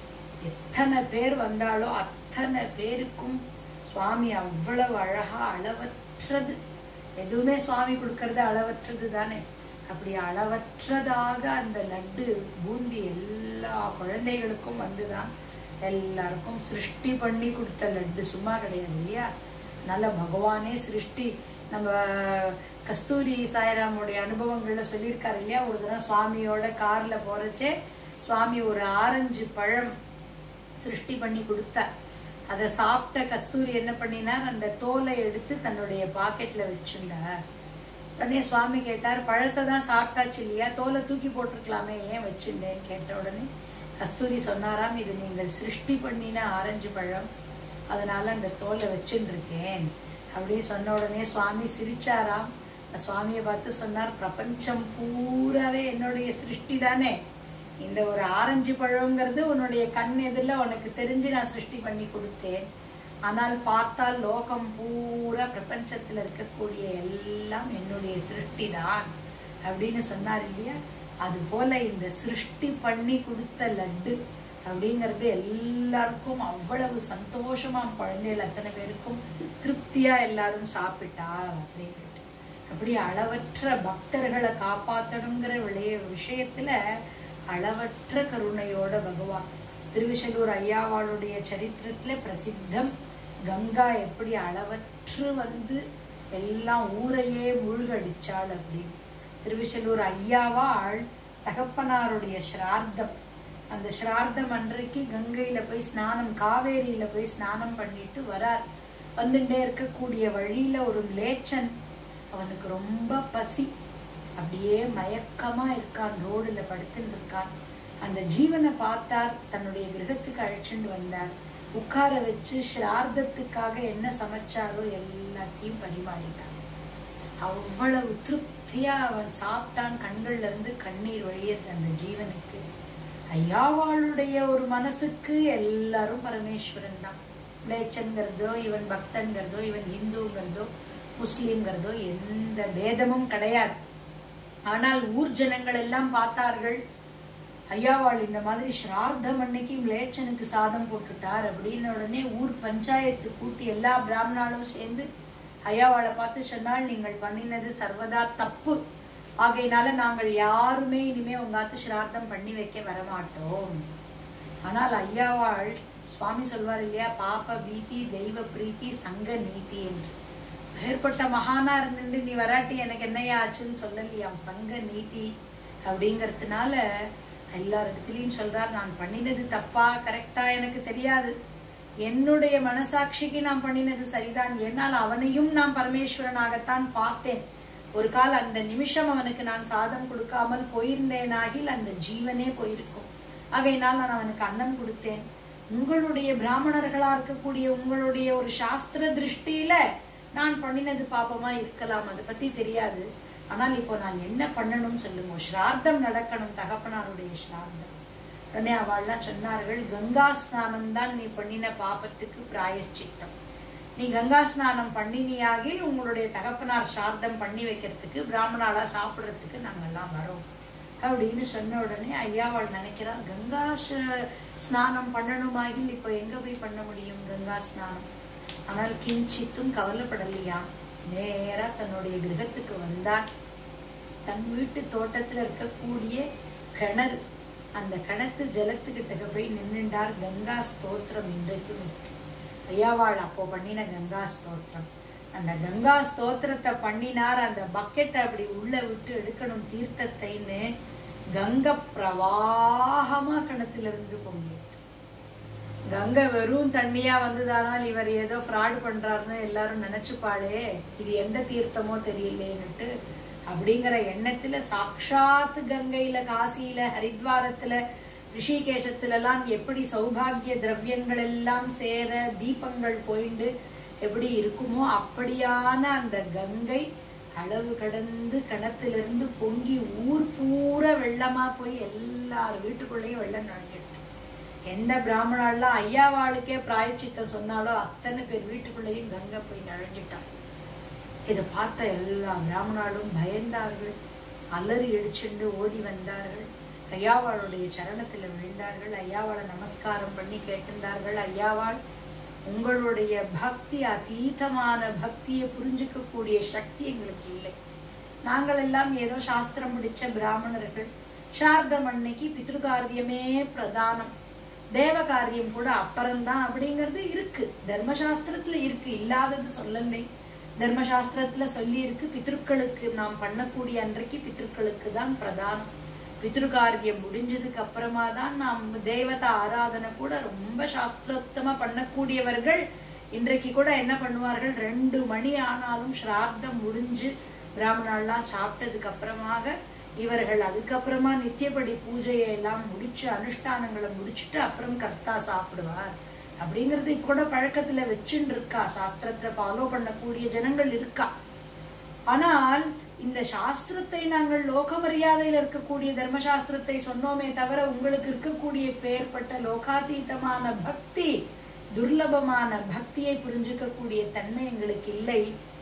[SPEAKER 3] எத்தனை பேர் வந்தாலோ அத்தனை பேருக்கும் சுவாமி அவ்வளவு அழகா அளவற்றது எதுவுமே சுவாமி கொடுக்கறது அளவற்றது தானே அப்படி அளவற்றதாக அந்த லட்டு பூந்தி எல்லா குழந்தைகளுக்கும் வந்துதான் எல்லாருக்கும் சிருஷ்டி பண்ணி கொடுத்த லட்டு சும்மா கிடையாது இல்லையா நல்ல பகவானே சிருஷ்டி நம்ம கஸ்தூரி சாய்ராமுடைய அனுபவங்கள்ல சொல்லியிருக்காரு இல்லையா ஒரு தடவை சுவாமியோட கார்ல போறச்சே சுவாமி ஒரு ஆரஞ்சு பழம் சிருஷ்டி பண்ணி கொடுத்தார் அதை சாப்பிட்ட கஸ்தூரி என்ன பண்ணினார் அந்த தோலை எடுத்து தன்னுடைய பாக்கெட்ல வச்சிருந்தார் உடனே சுவாமி கேட்டார் பழத்தை தான் சாப்பிட்டாச்சு இல்லையா தோலை தூக்கி போட்டிருக்கலாமே ஏன் வச்சிருந்தேன்னு கேட்ட உடனே கஸ்தூரி சொன்னாராம் இது நீங்கள் சிருஷ்டி பண்ணின ஆரஞ்சு பழம் அதனால அந்த தோலை வச்சுட்டு இருக்கேன் அப்படின்னு சொன்ன உடனே சுவாமி சிரிச்சாராம் சுவாமியை பார்த்து சொன்னார் பிரபஞ்சம் பூராவே என்னுடைய சிருஷ்டி தானே இந்த ஒரு ஆரஞ்சு பழங்கிறது உன்னுடைய கண் எதிரில் உனக்கு தெரிஞ்சு நான் சிருஷ்டி பண்ணி கொடுத்தேன் ஆனால் பார்த்தால் லோகம் பூரா பிரபஞ்சத்துல இருக்கக்கூடிய எல்லாம் என்னுடைய சிருஷ்டி தான் அப்படின்னு சொன்னார் இல்லையா அது போல இந்த சிருஷ்டி பண்ணி கொடுத்த லட்டு அப்படிங்கிறது எல்லாருக்கும் அவ்வளவு சந்தோஷமா குழந்தைகள் அத்தனை பேருக்கும் திருப்தியா எல்லாரும் சாப்பிட்டா அப்படின்னு அப்படி அளவற்ற பக்தர்களை காப்பாத்தணுங்கிற விளைய விஷயத்துல அளவற்ற கருணையோட பகவான் திருவிசலூர் ஐயாவாளுடைய சரித்திரத்துல பிரசித்தம் கங்கா எப்படி அளவற்று வந்து எல்லாம் ஊரையே மூழ்கடிச்சாள் அப்படின்னு திருவிசலூர் ஐயாவாள் தகப்பனாருடைய ஸ்ரார்த்தம் அந்த ஸ்ரார்த்தம் அன்றைக்கு கங்கையில போய் ஸ்நானம் காவேரியில போய் ஸ்நானம் பண்ணிட்டு வரார் வந்துட்டே இருக்கக்கூடிய வழியில ஒரு லேச்சன் அவனுக்கு ரொம்ப பசி அப்படியே மயக்கமா இருக்கான் ரோடுல படுத்துட்டு இருக்கான் அந்த ஜீவனை பார்த்தார் தன்னுடைய கிரகத்துக்கு அழைச்சிட்டு வந்தார் உட்கார வச்சு ஸ்ரார்த்தத்துக்காக என்ன சமைச்சாரோ எல்லாத்தையும் பரிமாறினார் அவ்வளவு திருப்தியா அவன் சாப்பிட்டான் கண்கள்ல இருந்து கண்ணீர் வழியது அந்த ஜீவனுக்கு ஐயாவாளுடைய ஒரு மனசுக்கு எல்லாரும் பரமேஸ்வரன் தான் லேச்சன்கிறதோ இவன் பக்தன்கிறதோ இவன் இந்துங்கிறதோ முஸ்லிம்ங்கிறதோ எந்த பேதமும் கிடையாது ஆனால் ஊர் ஜனங்கள் எல்லாம் பார்த்தார்கள் ஐயாவாள் இந்த மாதிரி ஸ்ரார்த்தம் அன்னைக்கு லேச்சனுக்கு சாதம் போட்டுட்டார் அப்படின்னு உடனே ஊர் பஞ்சாயத்து கூட்டி எல்லா பிராமணாலும் சேர்ந்து ஐயாவாளை பார்த்து சொன்னால் நீங்கள் பண்ணினது சர்வதா தப்பு ஆகையினால நாங்கள் யாருமே இனிமே உங்காத்து ஸ்ரார்த்தம் பண்ணி வைக்க வரமாட்டோம் ஆனால் ஐயாவாள் சுவாமி சொல்வார் இல்லையா பாப்ப பீதி தெய்வ பிரீத்தி சங்க நீதி என்று ஏற்பட்ட மகானா இருந்துட்டு நீ வராட்டி எனக்கு என்னையா ஆச்சுன்னு சொல்லலையாம் சங்க நீதி அப்படிங்கறதுனால எல்லார் இடத்துலயும் சொல்றார் நான் பண்ணினது தப்பா கரெக்டா எனக்கு தெரியாது என்னுடைய மனசாட்சிக்கு நான் பண்ணினது சரிதான் என்னால் அவனையும் நான் பரமேஸ்வரனாகத்தான் பார்த்தேன் ஒரு கால் அந்த நிமிஷம் அவனுக்கு நான் சாதம் கொடுக்காமல் போயிருந்தேனாகில் அந்த ஜீவனே போயிருக்கும் ஆகையினால் நான் அவனுக்கு அன்னம் கொடுத்தேன் உங்களுடைய பிராமணர்களா இருக்கக்கூடிய உங்களுடைய ஒரு சாஸ்திர திருஷ்டியில நான் பண்ணினது பாப்பமா இருக்கலாம் அதை பத்தி தெரியாது ஆனால் இப்போ நான் என்ன பண்ணணும் சொல்லுங்க ஸ்ரார்த்தம் நடக்கணும் தகப்பனாருடைய ஸ்ரார்த்தம் உடனே அவள்லாம் சொன்னார்கள் கங்கா ஸ்நானம் தான் நீ பண்ணின பாபத்துக்கு பிராயச்சித்தம் நீ கங்கா ஸ்நானம் பண்ணினியாகில் உங்களுடைய தகப்பனார் சார்த்தம் பண்ணி வைக்கிறதுக்கு பிராமணாலா சாப்பிடுறதுக்கு நாங்கெல்லாம் வரோம் அப்படின்னு சொன்ன உடனே ஐயாவாள் நினைக்கிறார் கங்கா ச- ஸ்நானம் பண்ணணுமாகில் இப்போ எங்க போய் பண்ண முடியும் கங்கா ஸ்நானம் ஆனால் கிஞ்சித்தும் கவலைப்படலையா நேரா தன்னுடைய கிரகத்துக்கு வந்தார் தன் வீட்டு தோட்டத்துல இருக்கக்கூடிய கிணறு அந்த கிணத்து ஜலத்துக்கிட்ட போய் நின்னுண்டார் கங்கா ஸ்தோத்திரம் இன்றைக்கும் இருக்கு ஐயாவாள் அப்போ பண்ணின கங்கா ஸ்தோத்திரம் அந்த கங்கா ஸ்தோத்திரத்தை பண்ணினார் அந்த பக்கெட்டை அப்படி உள்ள விட்டு எடுக்கணும் தீர்த்தத்தைன்னு கங்கை பிரவாகமா கிணத்துல இருந்து பொங்கிட்டு கங்கை வெறும் தண்ணியா வந்ததானால் இவர் ஏதோ ஃப்ராட் பண்றாருன்னு எல்லாரும் நினைச்சுப்பாளே இது எந்த தீர்த்தமோ தெரியலேன்னுட்டு அப்படிங்கிற எண்ணத்துல சாக்ஷாத் கங்கையில காசியில ஹரித்வாரத்துல ரிஷிகேசத்துல எல்லாம் எப்படி சௌபாகிய திரவியங்கள் எல்லாம் சேர தீபங்கள் போயிண்டு எப்படி இருக்குமோ அப்படியான அந்த கங்கை அளவு கடந்து கிணத்திலிருந்து பொங்கி ஊர் பூரா வெள்ளமா போய் எல்லார் வீட்டுக்குள்ளேயும் வெள்ளம் நுழைஞ்சிடுது எந்த பிராமணாலாம் ஐயாவாளுக்கே பிராயச்சித்தம் சொன்னாலோ அத்தனை பேர் வீட்டுக்குள்ளேயும் கங்கை போய் நுழைஞ்சிட்டான் இதை பார்த்த எல்லா பிராமணாலும் பயந்தார்கள் அலறி அடிச்சுண்டு ஓடி வந்தார்கள் ஐயாவாளுடைய சரணத்துல விழுந்தார்கள் ஐயாவாளை நமஸ்காரம் பண்ணி கேட்டிருந்தார்கள் ஐயாவாள் உங்களுடைய பக்தி அதீதமான பக்தியை புரிஞ்சுக்கக்கூடிய சக்தி எங்களுக்கு இல்லை நாங்கள் எல்லாம் ஏதோ சாஸ்திரம் பிடிச்ச பிராமணர்கள் சார்தம் அன்னைக்கு பித்ருகாரியமே பிரதானம் தேவ காரியம் கூட அப்புறம்தான் அப்படிங்கிறது இருக்கு தர்மசாஸ்திரத்துல இருக்கு இல்லாதது சொல்லலை தர்மசாஸ்திரத்துல சொல்லி இருக்கு பித்ருக்களுக்கு நாம் பண்ணக்கூடிய அன்றைக்கு பித்ருக்களுக்கு தான் பிரதானம் பித்ருகாரியம் முடிஞ்சதுக்கு அப்புறமா தான் நாம் தேவதா ஆராதனை கூட ரொம்ப சாஸ்திரோத்தமா பண்ணக்கூடியவர்கள் இன்றைக்கு கூட என்ன பண்ணுவார்கள் ரெண்டு மணி ஆனாலும் ஸ்ரார்த்தம் முடிஞ்சு பிராமணாலாம் சாப்பிட்டதுக்கு அப்புறமாக இவர்கள் அதுக்கப்புறமா நித்தியப்படி பூஜையை எல்லாம் முடிச்சு அனுஷ்டானங்களை முடிச்சுட்டு அப்புறம் கர்த்தா சாப்பிடுவார் அப்படிங்கிறது இப்ப கூட பழக்கத்துல வச்சுன்னு இருக்கா சாஸ்திரத்தை ஃபாலோ பண்ணக்கூடிய ஜனங்கள் இருக்கா ஆனால் இந்த சாஸ்திரத்தை நாங்கள் லோக மரியாதையில இருக்கக்கூடிய தர்மசாஸ்திரத்தை சொன்னோமே தவிர உங்களுக்கு இருக்கக்கூடிய பெயர்பட்ட லோகாதீதமான பக்தி துர்லபமான பக்தியை புரிஞ்சுக்கக்கூடிய தன்மை எங்களுக்கு இல்லை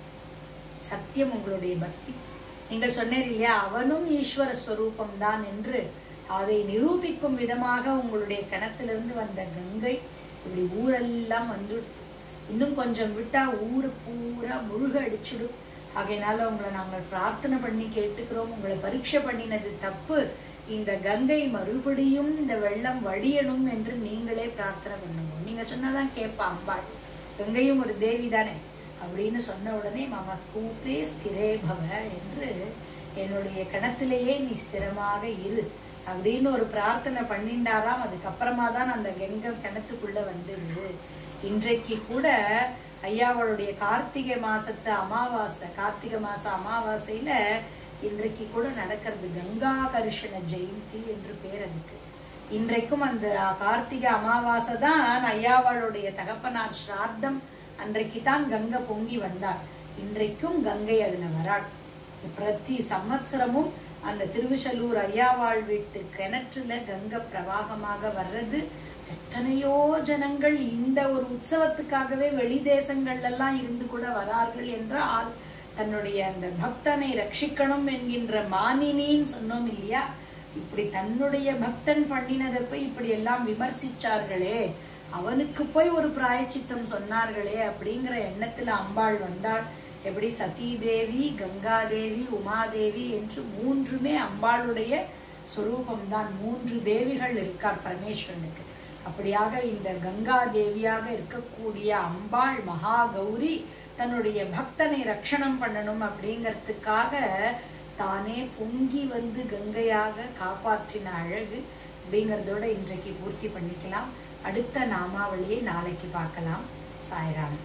[SPEAKER 3] சத்தியம் உங்களுடைய பக்தி நீங்கள் சொன்னீர் இல்லையா அவனும் ஈஸ்வர ஸ்வரூபம் தான் என்று அதை நிரூபிக்கும் விதமாக உங்களுடைய கிணத்திலிருந்து வந்த கங்கை இப்படி ஊரெல்லாம் வந்துடுத்து இன்னும் கொஞ்சம் விட்டா ஊரு பூரா முழுக அடிச்சிடும் ஆகையினால உங்களை நாங்கள் பிரார்த்தனை பண்ணி கேட்டுக்கிறோம் உங்களை பரீட்சை பண்ணினது தப்பு இந்த கங்கை மறுபடியும் இந்த வெள்ளம் வடியணும் என்று நீங்களே பிரார்த்தனை பண்ணுங்க நீங்க சொன்னாதான் கேட்பா அம்பாள் கங்கையும் ஒரு தேவி தானே அப்படின்னு சொன்ன உடனே மம கூப்பே ஸ்திரே பவ என்று என்னுடைய கிணத்திலேயே நீ ஸ்திரமாக இரு அப்படின்னு ஒரு பிரார்த்தனை பண்ணிண்டாராம் அதுக்கப்புறமா தான் அந்த கங்கை கிணத்துக்குள்ள வந்துடுது இன்றைக்கு கூட ஐயாவளுடைய கார்த்திகை மாசத்து அமாவாசை கார்த்திகை மாச அமாவாசையில இன்றைக்கு கூட நடக்கிறது கங்காகர்ஷண ஜெயந்தி என்று பேர் அதுக்கு இன்றைக்கும் அந்த கார்த்திகை அமாவாசை தான் ஐயாவாளுடைய தகப்பனார் ஸ்ரார்த்தம் அன்றைக்கு தான் கங்கை பொங்கி வந்தாள் இன்றைக்கும் கங்கை அதுல வராள் பிரதி சம்வத்சரமும் அந்த திருவிசலூர் ஐயாவாள் வீட்டு கிணற்றுல கங்கை பிரவாகமாக வர்றது எத்தனையோ ஜனங்கள் இந்த ஒரு உற்சவத்துக்காகவே வெளி தேசங்கள்ல எல்லாம் இருந்து கூட வரார்கள் என்றால் தன்னுடைய அந்த பக்தனை ரட்சிக்கணும் என்கின்ற மானினின்னு சொன்னோம் இல்லையா இப்படி தன்னுடைய பக்தன் பண்ணினதை போய் இப்படி எல்லாம் விமர்சிச்சார்களே அவனுக்கு போய் ஒரு பிராயச்சித்தம் சொன்னார்களே அப்படிங்கிற எண்ணத்துல அம்பாள் வந்தாள் எப்படி சதீ தேவி கங்காதேவி உமாதேவி என்று மூன்றுமே அம்பாளுடைய சொரூபம்தான் மூன்று தேவிகள் இருக்கார் பரமேஸ்வரனுக்கு அப்படியாக இந்த கங்கா தேவியாக இருக்கக்கூடிய அம்பாள் மகா கௌரி தன்னுடைய பக்தனை ரட்சணம் பண்ணணும் அப்படிங்கறதுக்காக தானே பொங்கி வந்து கங்கையாக காப்பாற்றின அழகு அப்படிங்கறதோட இன்றைக்கு பூர்த்தி பண்ணிக்கலாம் அடுத்த நாமாவளியை நாளைக்கு பார்க்கலாம் சாய்ராம்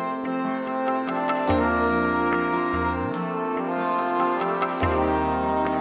[SPEAKER 1] ॐ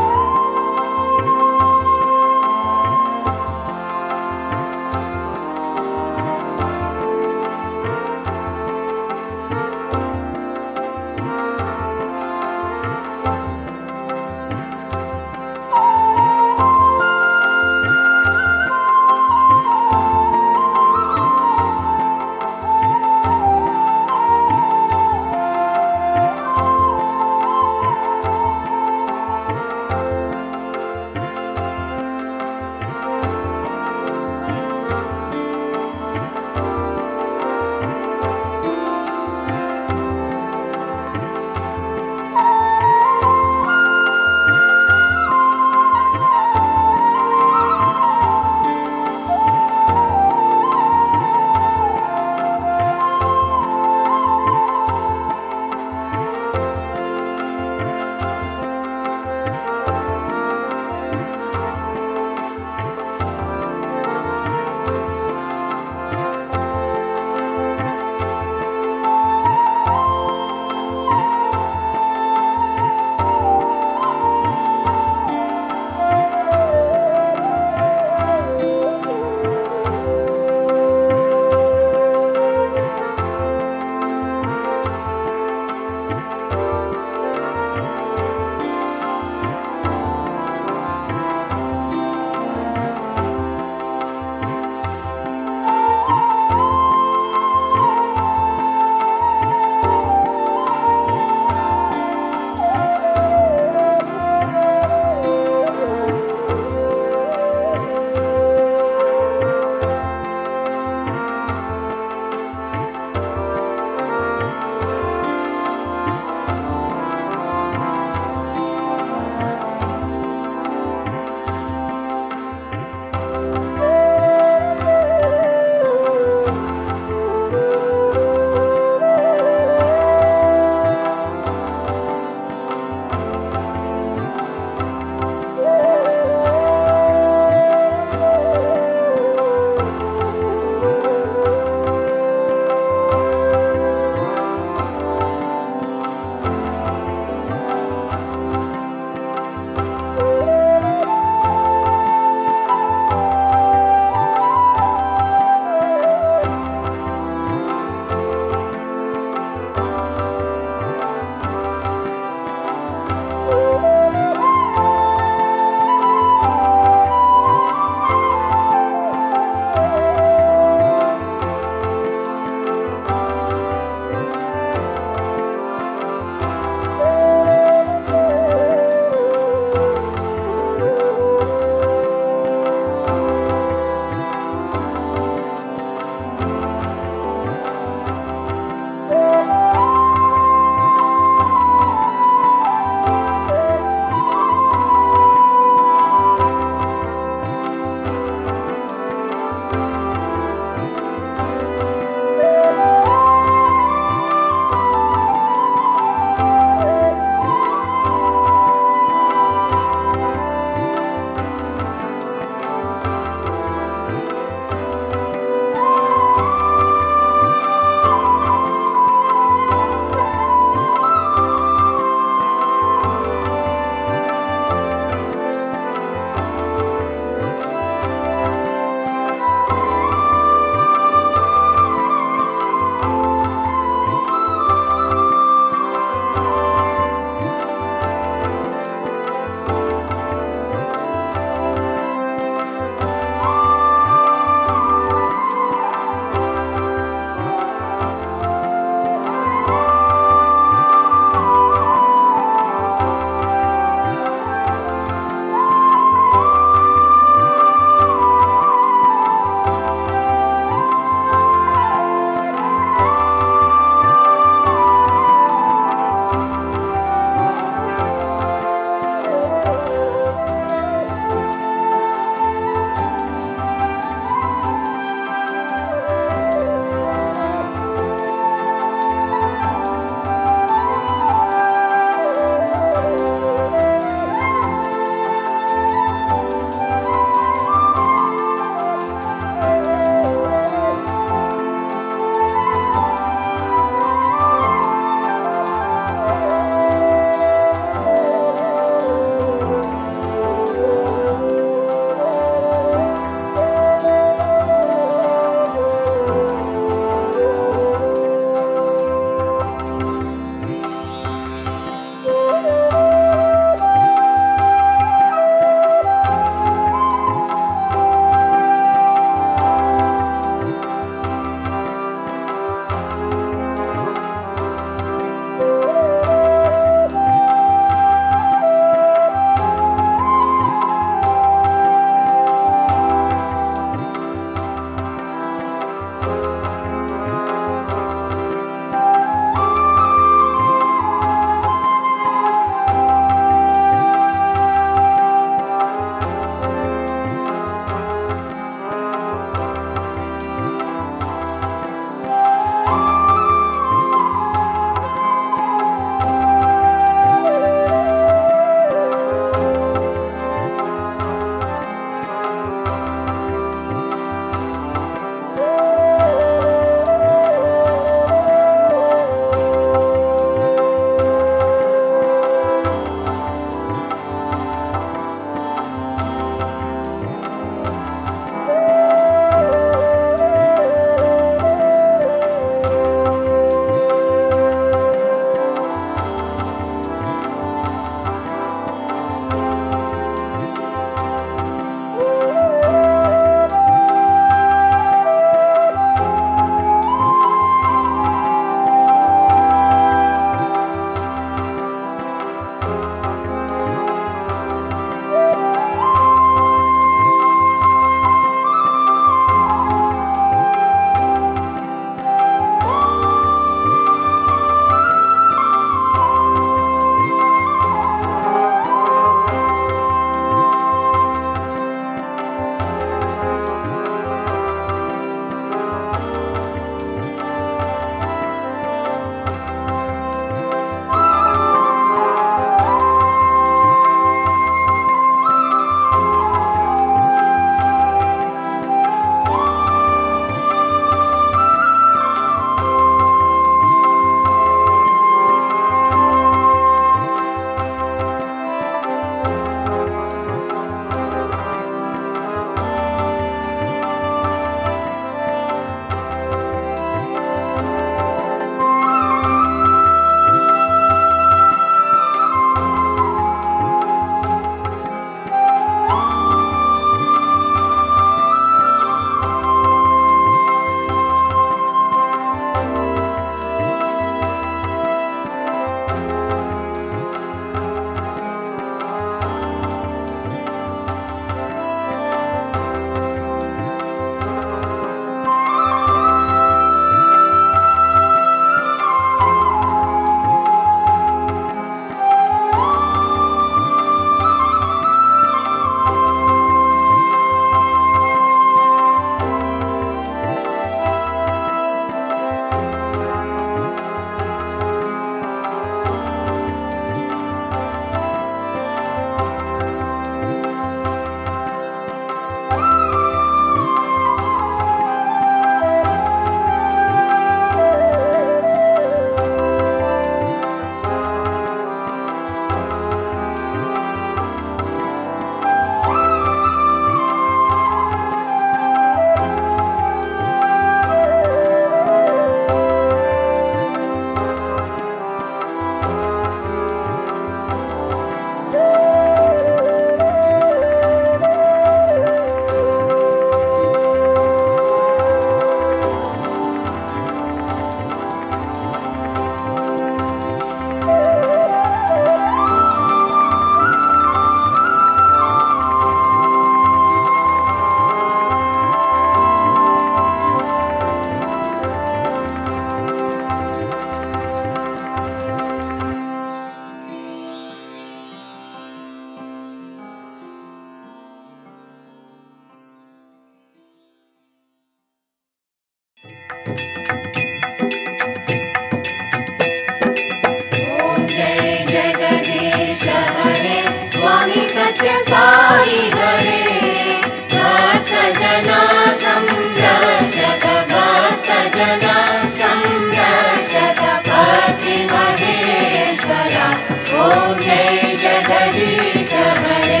[SPEAKER 4] सत्य साई हरे भक्त जना संरक्षक भक्त जना संरक्षक पति महेश्वरा ॐ जय जगदीश हरे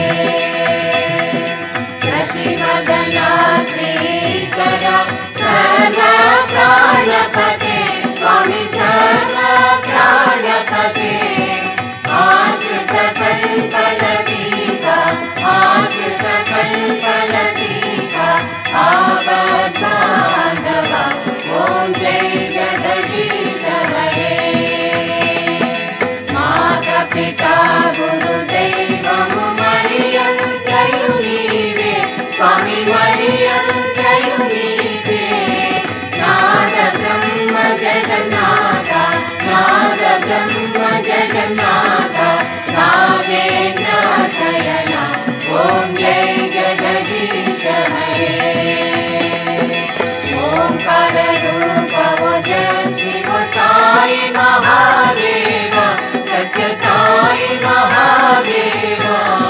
[SPEAKER 4] शशिवदना श्रीकरा सर्वा प्राणपते स्वामी सर्वा प्राणपते आश्रित कल्पलतीका आश्रित कल्पलतीका आवद्बान्धवा ॐ जय जगदीश हरे माता पिता गुरुदैवमु मरियं दयुनीवे स्वामी मरियं दयुनीवे नाद ब्रह्म जगन्नाथ नाद ब्रह्म जगन्नाथ नागेन्द्र शयना ॐ जय जगदीश हरे ओङ्काररूप ओजस्विव साई महादेव सत्य साई महादेव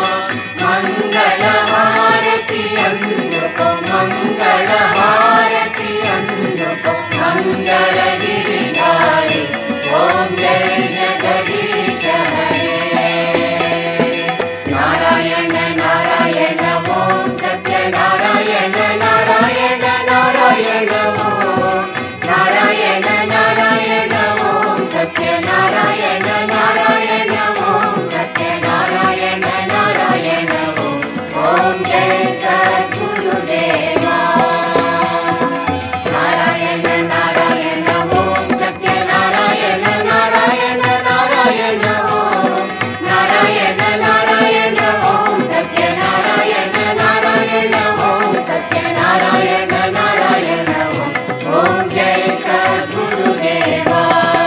[SPEAKER 4] मङ्गलहारति अन्दुक मङ्गलहारति अन्दुक मङ्गलगिरिधारि ॐ जय जगदीश हरे नारायण नारायण ॐ सत्यनारायण नारायण नारायण ॐ नारायण नारायण ॐ सत्यनारायण नारायण ॐ सत्यनारायण नारायण ॐ ॐ जय सद्गुरुदेवा नारायण नारायण ॐ सत्यनारायण नारायण नारायण ॐ नारायण नारायण ॐ सत्यनारायण नारायण ॐ सत्यनारायण नारायण ॐ ॐ जय सद्गुरुदेवा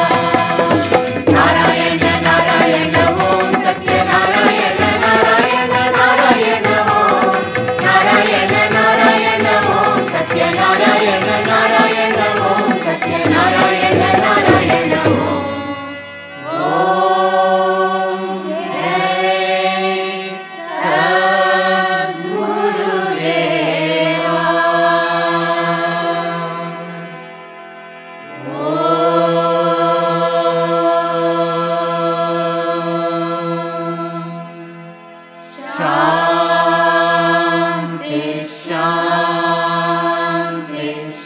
[SPEAKER 4] नारायण नारायण ॐ सत्यनारायण नारायण नारायण ॐ नारायण नारायण ॐ सत्यनारायण नारायण ॐ सत्यनारायण नारायण ॐ शान्ति शान्ति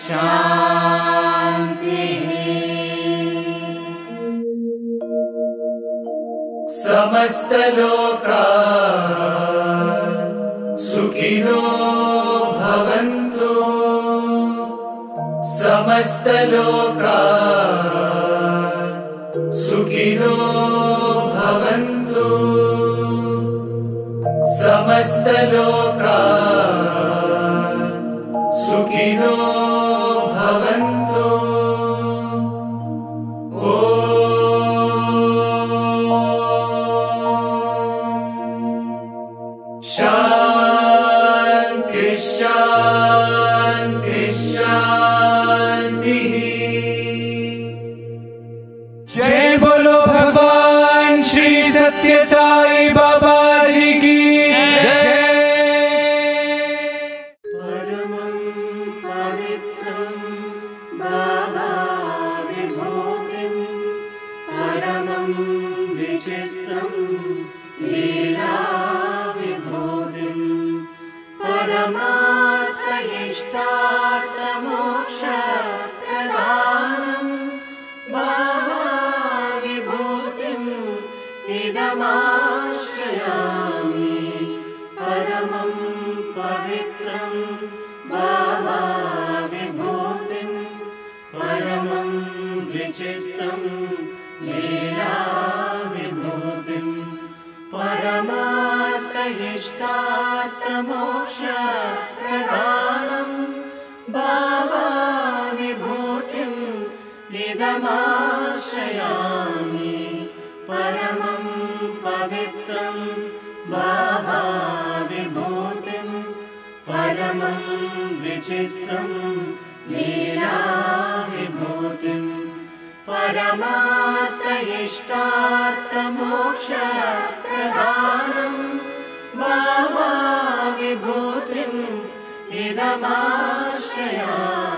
[SPEAKER 4] शान्तिः
[SPEAKER 5] समस्तलोका सुखिनो भवन्तु समस्तलोका सुखिनो भवन्तु समस्तलोका सुखिनो भवन्तु शान्ति शान्ति शान्तिः जय बोलो भगवान श्री सत्य साई बाबा जी की जय
[SPEAKER 4] परमं पवित्रं बाबा विभूतिं परमं विचित्रं लीला विभूतिं परमार्थ इष्टार्थमोक्ष प्रदानं बाबा विभूतिम् इदमाश्रयामि परमं पवित्रं बाबा विभूतिं परमं विचित्रं लीला विभूतिं परमार्थ इष्टार्थमोक्ष प्रदानं बाबा विभूतिम् इदमाश्रयामि परमं पवित्रं बाबा विभूतिं परमं विचित्रं लीला विभूतिं परमार्थ इष्टार्थमोक्ष प्रदानं बाबा विभूतिम् इदमाश्रयामि